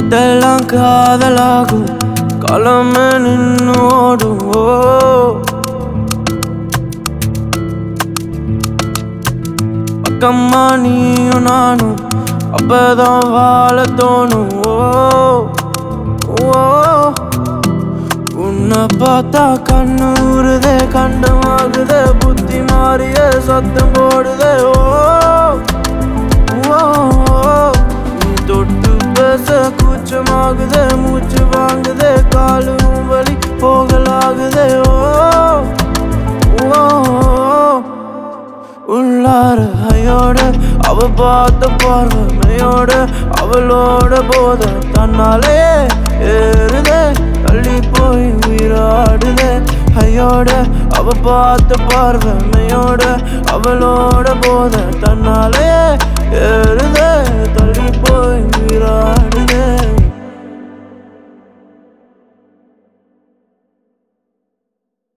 பாட்டெல்லாம் காதலாகும் காலமே நின்னு ஓடும் ஓ பக்கம்மா நீயும் நானும் அப்பதான் வாழ தோணும் ஓ ஓ உன்னை பார்த்தா கண்ணு ஊறுதே கண்டமாகுதே புத்தி மாறிய சத்தம் போடுதே ஓ ஓ, நீ தொட்டு பேச கூச்சமாகுதே மூச்சு வாங்குதே காலும் வலி போகலாகுதே ஓ ஓ, உள்ளார ஐயோட அவ பார்த்த பார்வையோட அவளோட போத தன்னாலே ஏறுதே தள்ளி போய் உயிராடுதே ஐயோட அவ பார்த்த பார்வையோட அவளோட போத தன்னாலே ஏறுதே